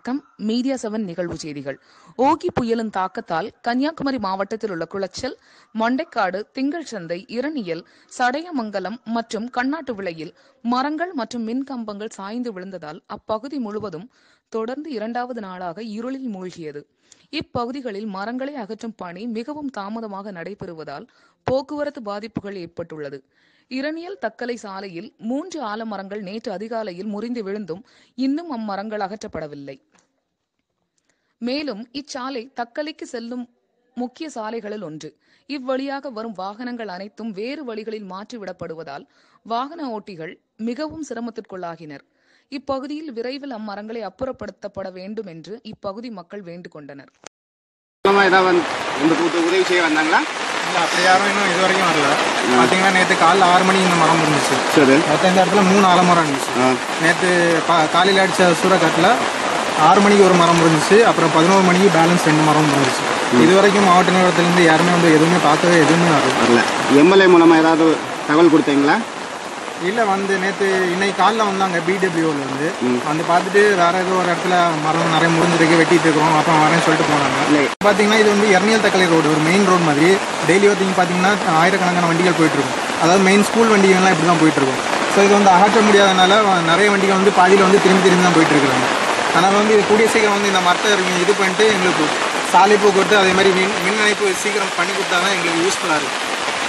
வணக்கம் media seven நிகழ்வு செய்திகள் ஓகி புயலின் தாக்கத்தால் கன்னியாகுமரி மாவட்டத்தில் உள்ள குளச்சல் மொண்டைக்காடு திங்கள் சந்தை இரணியல் சடையமங்கலம் மற்றும் கண்ணாட்டு விளையில் மரங்கள் மற்றும் மின் கம்பங்கள் சாய்ந்து விழுந்ததால் அப்பகுதி முழுவதும் தொடர்ந்து இரண்டாவது நாளாக இருளில் மூழ்கியது இப்பகுதிகளில் மரங்களை அகற்றும் பணி மிகவும் தாமதமாக நடைபெறுவதால் போக்குவரத்து பாதிப்புகள் ஏற்பட்டுள்ளது இரணியல் தக்கலை சாலையில் மூன்று ஆலமரங்கள் நேற்று அதிகாலையில் முறிந்து விழுந்தும் இன்னும் அம்மரங்கள் அகற்றப்படவில்லை மேலும் இச்சாலை தக்கலைக்கு செல்லும் முக்கிய சாலைகளில் ஒன்று இவ்வழியாக வரும் வாகனங்கள் அனைத்தும் வேறு வழிகளில் மாற்றிவிடப்படுவதால் வாகன ஓட்டிகள் மிகவும் சிரமத்திற்குள்ளாகினர் இப்பகுதியில் விரைவில் அம்மரங்களை அப்புறப்படுத்தப்பட வேண்டும் என்று இப்பகுதி மக்கள் வேண்டுகொண்டனர் மூலமா ஏதாவது வந்து உங்களுக்கு உத- உதவி செய்ய வந்தாங்களா இல்லை அப்படி யாரும் இன்னும் இது வரைக்கும் வரல பார்த்தீங்கன்னா நேற்று காலைல ஆறு மணிக்கு இந்த மரம் இருந்துச்சு சரி மொத்தம் இந்த இடத்துல மூணு ஆலமரம் இருந்துச்சு ஆ நேற்று பா காலையில் அடித்த சூறக்காட்டில் ஆறு மணிக்கு ஒரு மரம் இருந்துச்சு அப்புறம் பதினோரு மணிக்கு பேலன்ஸ் ரெண்டு மரம் இருந்துச்சு இது வரைக்கும் மாவட்ட நிறுவனத்துலேருந்து யாருமே வந்து எதுவுமே பார்க்கவே எதுவுமே வரல வரல எம்எல்ஏ மூலமா ஏதாவது தகவல் கொடுத்தீங்களா இல்லை வந்து நேற்று இன்னைக்கு காலைல வந்தாங்க பிடபிள்யூவில் இருந்து வந்து பார்த்துட்டு வேற ஏதோ ஒரு இடத்துல மரம் நிறைய முறிஞ்சிருக்கு வெட்டிட்டு இருக்கிறோம் அப்புறம் வரேன்னு சொல்லிட்டு போனாங்க இல்லை பார்த்தீங்கன்னா இது வந்து எர்னியல் தக்கலை ரோடு ஒரு மெயின் ரோடு மாதிரி டெய்லி ஒருத்திங்க பார்த்தீங்கன்னா ஆயிரக்கணக்கான வண்டிகள் போயிட்டு இருக்கும் அதாவது மெயின் ஸ்கூல் வண்டிகள்லாம் இப்படி தான் போயிட்டு இருக்கும் ஸோ இது வந்து அகற்ற முடியாதனால வ- நிறைய வண்டிகள் வந்து பாதியில் வந்து திரும்பி திரும்பி தான் போயிட்டு இருக்காங்க அதனால் வந்து இது கூடிய சீக்கிரம் வந்து இந்த மரத்தை இருக்கு- இது பண்ணிட்டு எங்களுக்கு சாலை போக்குவரத்து அதே மாதிரி மின் மின் இணைப்பு சீக்கிரம் பண்ணி கொடுத்தா தான் எங்களுக்கு யூஸ்ஃபுல்லாக இருக்கும்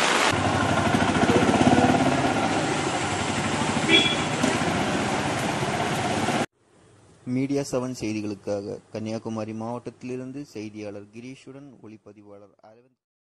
மீடியா செவன் செய்திகளுக்காக கன்னியாகுமரி மாவட்டத்திலிருந்து செய்தியாளர் கிரீஷுடன் ஒளிப்பதிவாளர் அரவிந்த்